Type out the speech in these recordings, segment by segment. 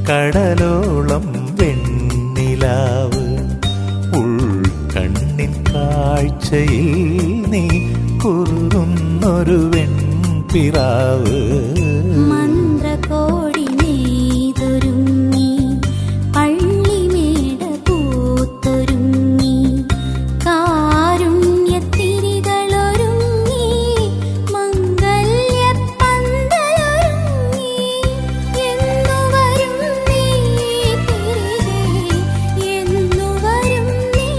കടലോളം വെണ്ണിലാവ് ഉൾക്കണ്ണിൻ കാഴ്ചയിൽ നീ കുറുന്നൊരു വെൺപിറാവ് മന്ത്രകോടി നെയ്തൊരുങ്ങി പള്ളിമേട പൂത്തൊരുങ്ങി കാരുണ്യത്തിരികളൊരുങ്ങി മംഗല്യപ്പന്തലൊരുങ്ങി എന്നു വരും നീ തിരികെ എന്നു വരും നീ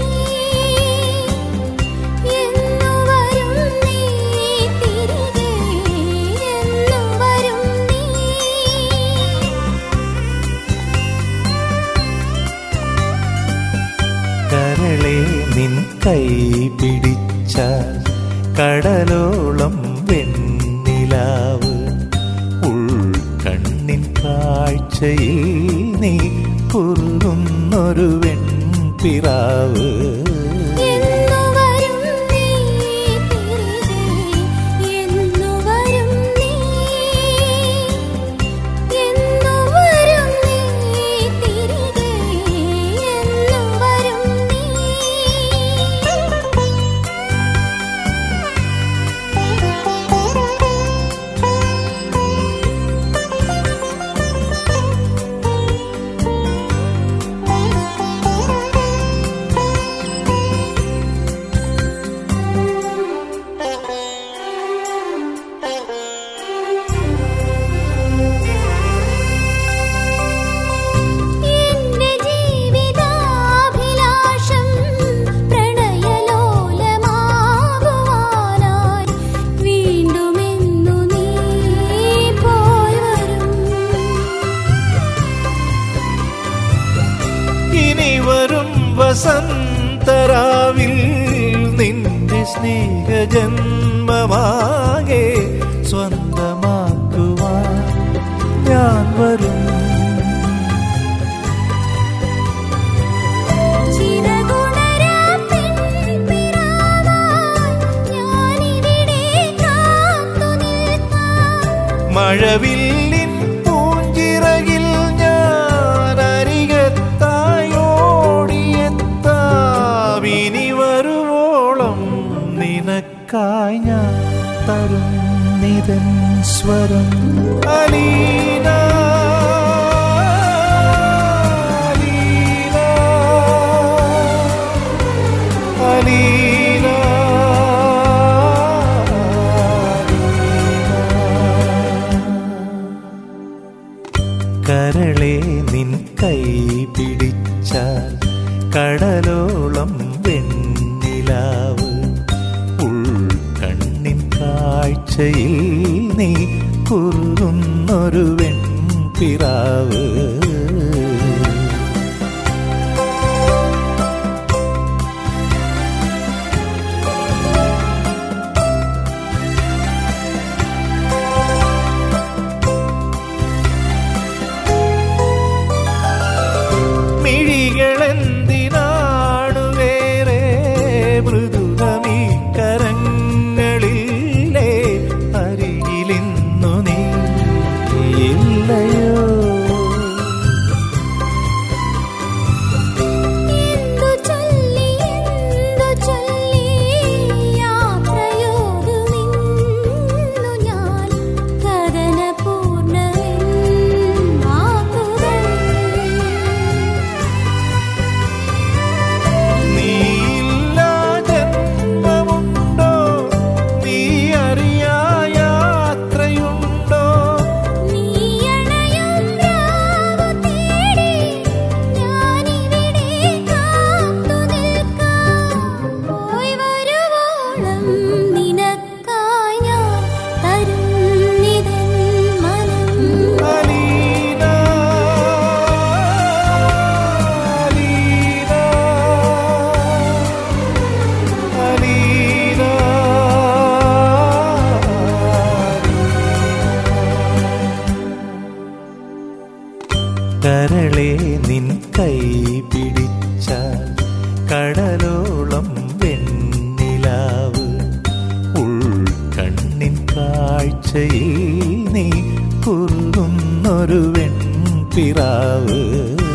എന്നു വരും നീ തിരികെ എന്നു വരും നീ കരളെ നിൻ കൈ പിടിച്ചാൽ കടലോളം വെണ്ണിലാവ് ഉൾക്കണ്ണിൻ കാഴ്ചയിൽ നീ കുറുന്നൊരു വെൺപിറാവ് എന്നു വരും നീ തിരികെ എന്നു വരും നീ എന്നു വരും നീ തിരികെ എന്നു വരും എന്റെ ജീവിതാഭിലാഷം പ്രണയലോലമാകുവാനായി വീണ്ടുമെന്നു നീ പോയി വരും ഇനി വരും വസന്തരാവിൽ നിന്റെ സ്നേഹജന്മമാകെ സ്വന്തമാക്കുവാൻ ഞാൻ വരും ചിറകുണരാ പെൺപിറാവായി ഞാനിവിടെ കാത്തു നിൽക്കാം മഴവില്ലിൻ പൂഞ്ചിറകിൽ ഞാൻ അരികത്തായി ഓടിയെത്താം ഇനി വരുവോളം നിനക്കായി ഞാൻ തരും നിതൻ സ്വരം അലീന അലീന അലീന കരളെ നിൻ കൈ പിടിച്ചാൽ കടലോളം വെണ്ണിലാവ് ഉൾക്കണ്ണിൻ കാഴ്ചയിൽ നീ കുറുന്നൊരു വെൺപിറാവ് മിഴികളെന്തിനാണു വേറെ മൃദുതമീ കരങ്ങളില്ലേ അരികിലിന്നു നീ ഇല്ലയോ എന്തു ചൊല്ലി എന്തു ചൊല്ലി യാത്രയോടുമിന്നു ഞാൻ കഥനപൂർണ്ണമെൻ വാക്കുകൾ നീയില്ലാ ജന്മമുണ്ടോ നീ അറിയാ യാത്രയുണ്ടോ നീയണയും രാവു തേടി ഞാനിവിടെ കാത്തു നിൽക്കാം പോയി വരുവോളം നിനക്കായി ഞാൻ തരുന്നിതൻ മനം അലീന അലീന അലീന കരളെ നിൻ കൈ പിടിച്ചാൽ കടലോളം വെണ്ണിലാവ് ഉൾക്കണ്ണിൻ കാഴ്ചയിൽ നീ കുറുന്നൊരു വെൺപിറാവ് പിറാവ്